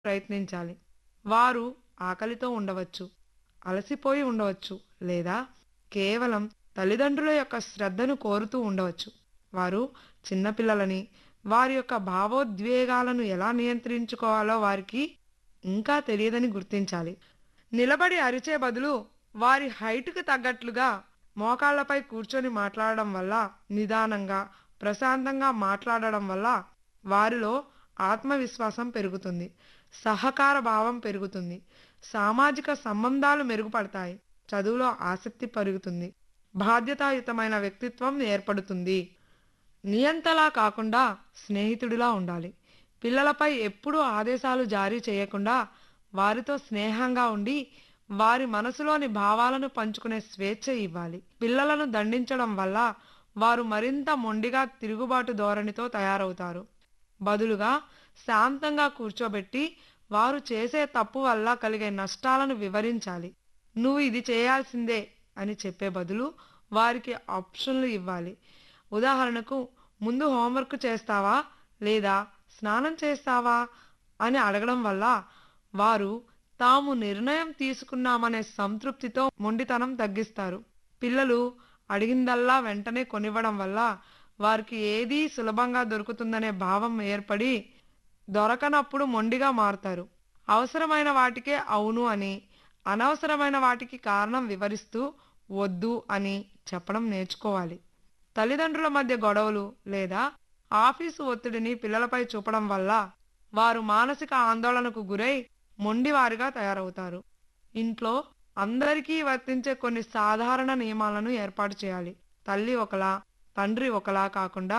ప్రయత్నించాలి వారు ఆకలితో ఉండవచ్చు అలసిపోయి ఉండవచ్చు లేదా కేవలం తల్లిదండ్రుల యొక్క శ్రద్ధను కోరుతూ ఉండవచ్చు వారు చిన్నపిల్లలని వారి యొక్క భావోద్వేగాలను ఎలా నియంత్రించుకోవాలో వారికి ఇంకా తెలియదని గుర్తించాలి నిలబడి అరిచే బదులు వారి హైట్కు తగ్గట్లుగా మోకాళ్లపై కూర్చొని మాట్లాడడం వల్ల నిదానంగా ప్రశాంతంగా మాట్లాడడం వల్ల వారిలో ఆత్మవిశ్వాసం పెరుగుతుంది సహకార భావం పెరుగుతుంది సామాజిక సంబంధాలు మెరుగుపడతాయి చదువులో ఆసక్తి పెరుగుతుంది బాధ్యతాయుతమైన వ్యక్తిత్వం ఏర్పడుతుంది నియంతలా కాకుండా స్నేహితుడిలా ఉండాలి పిల్లలపై ఎప్పుడూ ఆదేశాలు జారీ చేయకుండా వారితో స్నేహంగా ఉండి వారి మనసులోని భావాలను పంచుకునే స్వేచ్ఛ ఇవ్వాలి పిల్లలను దండించడం వల్ల వారు మరింత మొండిగా తిరుగుబాటు ధోరణితో తయారవుతారు బదులుగా శాంతంగా కూర్చోబెట్టి వారు చేసే తప్పు వల్ల కలిగే నష్టాలను వివరించాలి నువ్వు ఇది చేయాల్సిందే అని చెప్పే బదులు వారికి ఆప్షన్లు ఇవ్వాలి ఉదాహరణకు ముందు హోంవర్క్ చేస్తావా లేదా స్నానం చేస్తావా అని అడగడం వల్ల వారు తాము నిర్ణయం తీసుకున్నామనే సంతృప్తితో మొండితనం తగ్గిస్తారు పిల్లలు అడిగిందల్లా వెంటనే కొనివ్వడం వల్ల వారికి ఏదీ సులభంగా దొరుకుతుందనే భావం ఏర్పడి దొరకనప్పుడు మొండిగా మారుతారు అవసరమైన వాటికే అవును అని అనవసరమైన వాటికి కారణం వివరిస్తూ వద్దు అని చెప్పడం నేర్చుకోవాలి తల్లిదండ్రుల మధ్య గొడవలు లేదా ఆఫీసు ఒత్తిడిని పిల్లలపై చూపడం వల్ల వారు మానసిక ఆందోళనకు గురై మొండివారిగా తయారవుతారు ఇంట్లో అందరికీ వర్తించే కొన్ని సాధారణ నియమాలను ఏర్పాటు చేయాలి తల్లి ఒకలా తండ్రి ఒకలా కాకుండా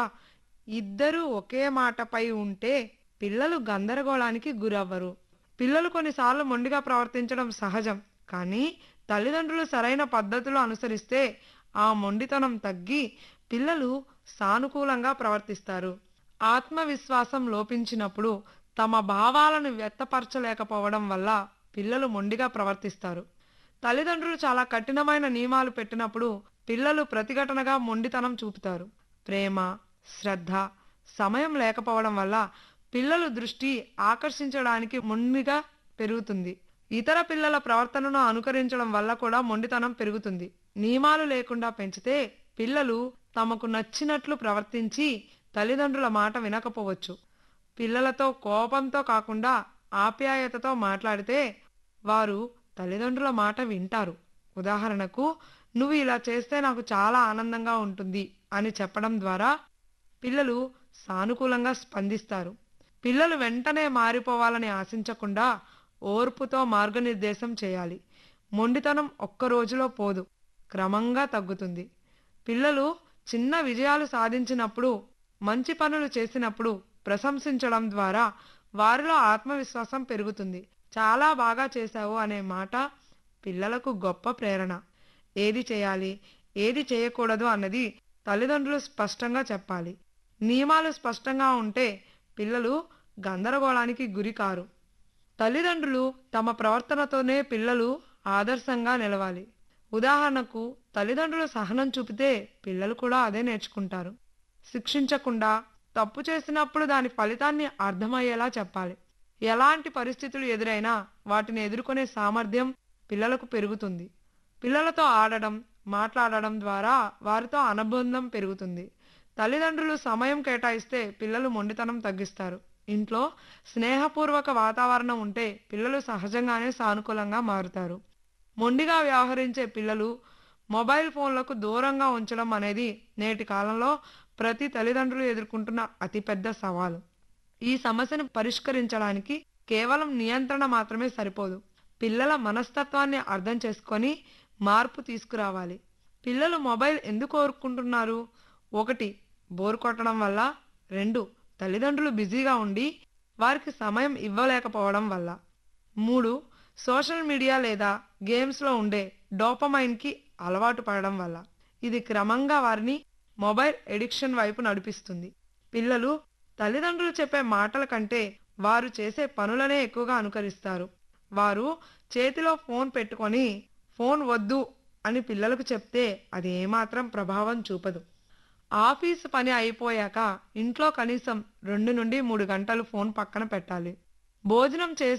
ఇద్దరూ ఒకే మాటపై ఉంటే పిల్లలు గందరగోళానికి గురవ్వరు పిల్లలు కొన్నిసార్లు మొండిగా ప్రవర్తించడం సహజం కానీ తల్లిదండ్రులు సరైన పద్ధతులు అనుసరిస్తే ఆ మొండితనం తగ్గి పిల్లలు సానుకూలంగా ప్రవర్తిస్తారు ఆత్మవిశ్వాసం లోపించినప్పుడు తమ భావాలను వ్యక్తపరచలేకపోవడం వల్ల పిల్లలు మొండిగా ప్రవర్తిస్తారు తల్లిదండ్రులు చాలా కఠినమైన నియమాలు పెట్టినప్పుడు పిల్లలు ప్రతిఘటనగా మొండితనం చూపుతారు ప్రేమ శ్రద్ధ సమయం లేకపోవడం వల్ల పిల్లలు దృష్టి ఆకర్షించడానికి మొండిగా పెరుగుతుంది ఇతర పిల్లల ప్రవర్తనను అనుకరించడం వల్ల కూడా మొండితనం పెరుగుతుంది నియమాలు లేకుండా పెంచితే పిల్లలు తమకు నచ్చినట్లు ప్రవర్తించి తల్లిదండ్రుల మాట వినకపోవచ్చు పిల్లలతో కోపంతో కాకుండా ఆప్యాయతతో మాట్లాడితే వారు తల్లిదండ్రుల మాట వింటారు ఉదాహరణకు నువ్వు ఇలా చేస్తే నాకు చాలా ఆనందంగా ఉంటుంది అని చెప్పడం ద్వారా పిల్లలు సానుకూలంగా స్పందిస్తారు పిల్లలు వెంటనే మారిపోవాలని ఆశించకుండా ఓర్పుతో మార్గనిర్దేశం చేయాలి మొండితనం ఒక్క రోజులో పోదు క్రమంగా తగ్గుతుంది పిల్లలు చిన్న విజయాలు సాధించినప్పుడు మంచి పనులు చేసినప్పుడు ప్రశంసించడం ద్వారా వారిలో ఆత్మవిశ్వాసం పెరుగుతుంది చాలా బాగా చేశావు అనే మాట పిల్లలకు గొప్ప ప్రేరణ ఏది చేయాలి ఏది చేయకూడదు అన్నది తల్లిదండ్రులు స్పష్టంగా చెప్పాలి నియమాలు స్పష్టంగా ఉంటే పిల్లలు గందరగోళానికి గురి కారు తల్లిదండ్రులు తమ ప్రవర్తనతోనే పిల్లలు ఆదర్శంగా నిలవాలి ఉదాహరణకు తల్లిదండ్రులు సహనం చూపితే పిల్లలు కూడా అదే నేర్చుకుంటారు శిక్షించకుండా తప్పు చేసినప్పుడు దాని ఫలితాన్ని అర్థమయ్యేలా చెప్పాలి ఎలాంటి పరిస్థితులు ఎదురైనా వాటిని ఎదుర్కొనే సామర్థ్యం పిల్లలకు పెరుగుతుంది పిల్లలతో ఆడడం మాట్లాడడం ద్వారా వారితో అనుబంధం పెరుగుతుంది తల్లిదండ్రులు సమయం కేటాయిస్తే పిల్లలు మొండితనం తగ్గిస్తారు ఇంట్లో స్నేహపూర్వక వాతావరణం ఉంటే పిల్లలు సహజంగానే సానుకూలంగా మారుతారు మొండిగా వ్యవహరించే పిల్లలు మొబైల్ ఫోన్లకు దూరంగా ఉంచడం అనేది నేటి కాలంలో ప్రతి తల్లిదండ్రులు ఎదుర్కొంటున్న అతిపెద్ద సవాలు ఈ సమస్యను పరిష్కరించడానికి కేవలం నియంత్రణ మాత్రమే సరిపోదు పిల్లల మనస్తత్వాన్ని అర్థం చేసుకొని మార్పు తీసుకురావాలి పిల్లలు మొబైల్ ఎందుకు కోరుకుంటున్నారు ఒకటి బోర్ కొట్టడం వల్ల రెండు తల్లిదండ్రులు బిజీగా ఉండి వారికి సమయం ఇవ్వలేకపోవడం వల్ల మూడు సోషల్ మీడియా లేదా గేమ్స్లో ఉండే డోపమైన్కి అలవాటు పడడం వల్ల ఇది క్రమంగా వారిని మొబైల్ ఎడిక్షన్ వైపు నడిపిస్తుంది పిల్లలు తల్లిదండ్రులు చెప్పే మాటల కంటే వారు చేసే పనులనే ఎక్కువగా అనుకరిస్తారు వారు చేతిలో ఫోన్ పెట్టుకొని ఫోన్ వద్దు అని పిల్లలకు చెప్తే అది ఏమాత్రం ప్రభావం చూపదు ఆఫీసు పని అయిపోయాక ఇంట్లో కనీసం రెండు నుండి మూడు గంటలు ఫోన్ పక్కన పెట్టాలి భోజనం చేసి